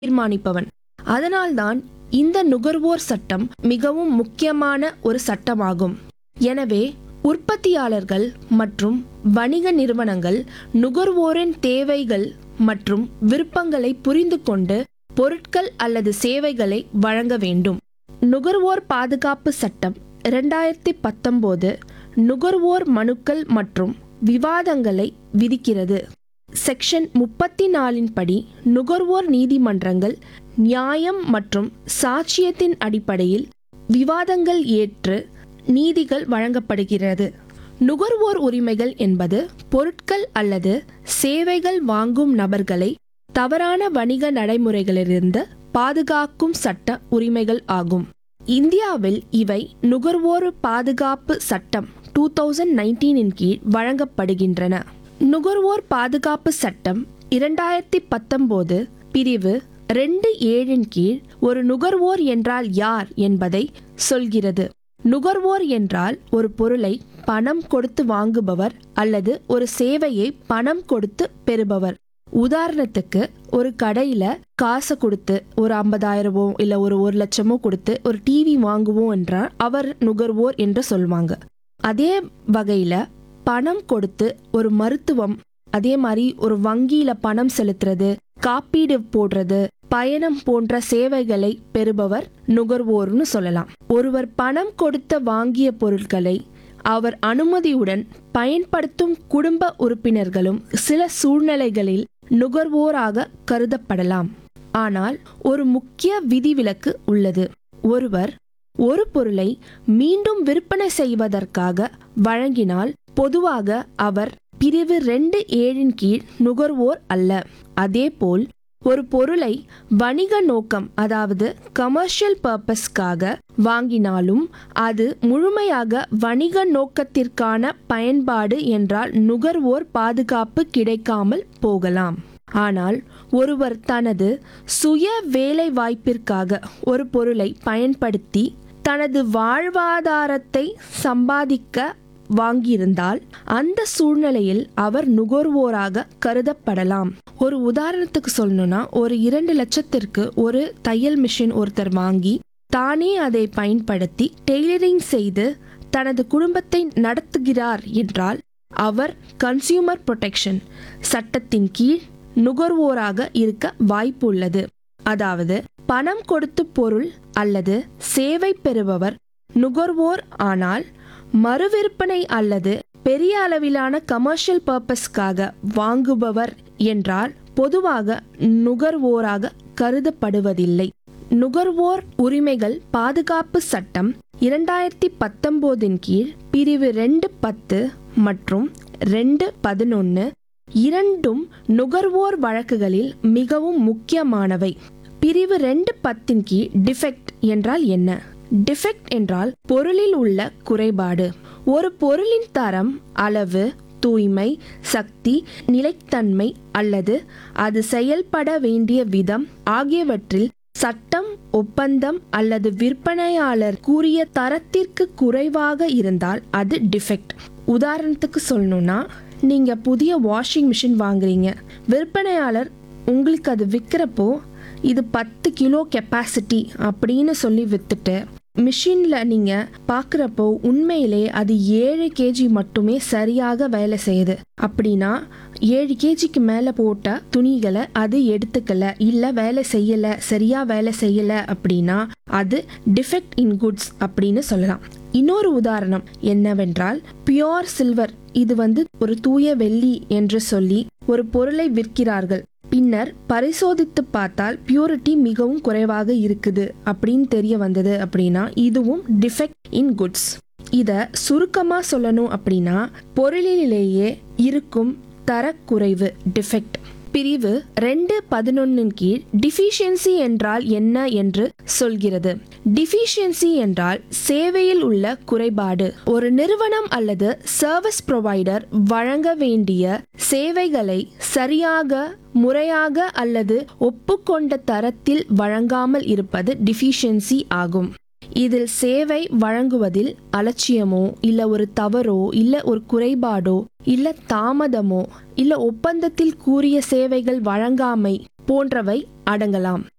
தீர்மானிப்பவன் அதனால்தான் இந்த நுகர்வோர் சட்டம் மிகவும் முக்கியமான ஒரு சட்டமாகும் எனவே உற்பத்தியாளர்கள் மற்றும் வணிக நிறுவனங்கள் நுகர்வோரின் தேவைகள் மற்றும் விருப்பங்களை புரிந்து கொண்டு பொருட்கள் அல்லது சேவைகளை வழங்க வேண்டும் நுகர்வோர் பாதுகாப்பு சட்டம் இரண்டாயிரத்தி பத்தொன்பது நுகர்வோர் மனுக்கள் மற்றும் விவாதங்களை விதிக்கிறது செக்ஷன் முப்பத்தி நாலின் படி நுகர்வோர் நீதிமன்றங்கள் நியாயம் மற்றும் சாட்சியத்தின் அடிப்படையில் விவாதங்கள் ஏற்று நீதிகள் வழங்கப்படுகிறது நுகர்வோர் உரிமைகள் என்பது பொருட்கள் அல்லது சேவைகள் வாங்கும் நபர்களை தவறான வணிக நடைமுறைகளிலிருந்து பாதுகாக்கும் சட்ட உரிமைகள் ஆகும் இந்தியாவில் இவை நுகர்வோர் பாதுகாப்பு சட்டம் டூ தௌசண்ட் நைன்டீனின் கீழ் வழங்கப்படுகின்றன நுகர்வோர் பாதுகாப்பு சட்டம் இரண்டாயிரத்தி பத்தொன்பது பிரிவு ரெண்டு ஏழின் கீழ் ஒரு நுகர்வோர் என்றால் யார் என்பதை சொல்கிறது நுகர்வோர் என்றால் ஒரு பொருளை பணம் கொடுத்து வாங்குபவர் அல்லது ஒரு சேவையை பணம் கொடுத்து பெறுபவர் உதாரணத்துக்கு ஒரு கடையில காசை கொடுத்து ஒரு ஐம்பதாயிரமோ இல்ல ஒரு ஒரு லட்சமோ கொடுத்து ஒரு டிவி வாங்குவோம் என்றால் அவர் நுகர்வோர் என்று சொல்லுவாங்க அதே வகையில பணம் கொடுத்து ஒரு மருத்துவம் அதே மாதிரி ஒரு வங்கியில பணம் செலுத்துறது காப்பீடு போடுறது பயணம் போன்ற சேவைகளை பெறுபவர் நுகர்வோர்னு சொல்லலாம் ஒருவர் பணம் கொடுத்த வாங்கிய பொருட்களை அவர் அனுமதியுடன் பயன்படுத்தும் குடும்ப உறுப்பினர்களும் சில சூழ்நிலைகளில் நுகர்வோராக கருதப்படலாம் ஆனால் ஒரு முக்கிய விதிவிலக்கு உள்ளது ஒருவர் ஒரு பொருளை மீண்டும் விற்பனை செய்வதற்காக வழங்கினால் பொதுவாக அவர் பிரிவு ரெண்டு ஏழின் கீழ் நுகர்வோர் அல்ல அதேபோல் ஒரு பொருளை வணிக நோக்கம் அதாவது கமர்ஷியல் பர்பஸ்க்காக வாங்கினாலும் அது முழுமையாக வணிக நோக்கத்திற்கான பயன்பாடு என்றால் நுகர்வோர் பாதுகாப்பு கிடைக்காமல் போகலாம் ஆனால் ஒருவர் தனது சுய வேலை வாய்ப்பிற்காக ஒரு பொருளை பயன்படுத்தி தனது வாழ்வாதாரத்தை சம்பாதிக்க வாங்கியிருந்தால் அந்த சூழ்நிலையில் அவர் நுகர்வோராக கருதப்படலாம் ஒரு உதாரணத்துக்கு சொல்லணும்னா ஒரு இரண்டு லட்சத்திற்கு ஒரு தையல் மிஷின் ஒருத்தர் வாங்கி தானே அதை பயன்படுத்தி டெய்லரிங் செய்து தனது குடும்பத்தை நடத்துகிறார் என்றால் அவர் கன்சியூமர் ப்ரொடெக்ஷன் சட்டத்தின் கீழ் நுகர்வோராக இருக்க வாய்ப்பு உள்ளது அதாவது பணம் கொடுத்து பொருள் அல்லது சேவை பெறுபவர் நுகர்வோர் ஆனால் மறுவிற்பனை அல்லது பெரிய அளவிலான கமர்ஷியல் பர்பஸ்க்காக வாங்குபவர் என்றால் பொதுவாக நுகர்வோராக கருதப்படுவதில்லை நுகர்வோர் உரிமைகள் பாதுகாப்பு சட்டம் இரண்டாயிரத்தி பத்தொன்பதின் கீழ் பிரிவு ரெண்டு பத்து மற்றும் ரெண்டு பதினொன்று இரண்டும் நுகர்வோர் வழக்குகளில் மிகவும் முக்கியமானவை பிரிவு ரெண்டு பத்தின் கீழ் டிஃபெக்ட் என்றால் என்ன டிஃபெக்ட் என்றால் பொருளில் உள்ள குறைபாடு ஒரு பொருளின் தரம் அளவு தூய்மை சக்தி நிலைத்தன்மை அல்லது அது செயல்பட வேண்டிய விதம் ஆகியவற்றில் சட்டம் ஒப்பந்தம் அல்லது விற்பனையாளர் கூறிய தரத்திற்கு குறைவாக இருந்தால் அது டிஃபெக்ட் உதாரணத்துக்கு சொல்லணும்னா நீங்க புதிய வாஷிங் மிஷின் வாங்குறீங்க விற்பனையாளர் உங்களுக்கு அது விற்கிறப்போ இது பத்து கிலோ கெப்பாசிட்டி அப்படின்னு சொல்லி வித்துட்டு மிஷினில் நீங்கள் பார்க்குறப்போ உண்மையிலே அது ஏழு கேஜி மட்டுமே சரியாக வேலை செய்யுது அப்படின்னா ஏழு கேஜிக்கு மேலே போட்ட துணிகளை அது எடுத்துக்கல இல்லை வேலை செய்யலை சரியாக வேலை செய்யலை அப்படின்னா அது டிஃபெக்ட் இன் குட்ஸ் அப்படின்னு சொல்லலாம் இன்னொரு உதாரணம் என்னவென்றால் பியோர் சில்வர் இது வந்து ஒரு தூய வெள்ளி என்று சொல்லி ஒரு பொருளை விற்கிறார்கள் பின்னர் பரிசோதித்து பார்த்தால் பியூரிட்டி மிகவும் குறைவாக இருக்குது அப்படின்னு தெரிய வந்தது அப்படின்னா இதுவும் டிஃபெக்ட் இன் குட்ஸ் இத சுருக்கமா சொல்லணும் அப்படின்னா பொருளிலேயே இருக்கும் தரக்குறைவு டிஃபெக்ட் பிரிவு ரெண்டு பதினொன்னின் கீழ் டிஃபிஷியன்சி என்றால் என்ன என்று சொல்கிறது டிஃபிஷியன்சி என்றால் சேவையில் உள்ள குறைபாடு ஒரு நிறுவனம் அல்லது சர்வீஸ் ப்ரொவைடர் வழங்க வேண்டிய சேவைகளை சரியாக முறையாக அல்லது ஒப்புக்கொண்ட தரத்தில் வழங்காமல் இருப்பது டிஃபிஷியன்சி ஆகும் இதில் சேவை வழங்குவதில் அலட்சியமோ இல்ல ஒரு தவறோ இல்ல ஒரு குறைபாடோ இல்ல தாமதமோ இல்ல ஒப்பந்தத்தில் கூறிய சேவைகள் வழங்காமை போன்றவை அடங்கலாம்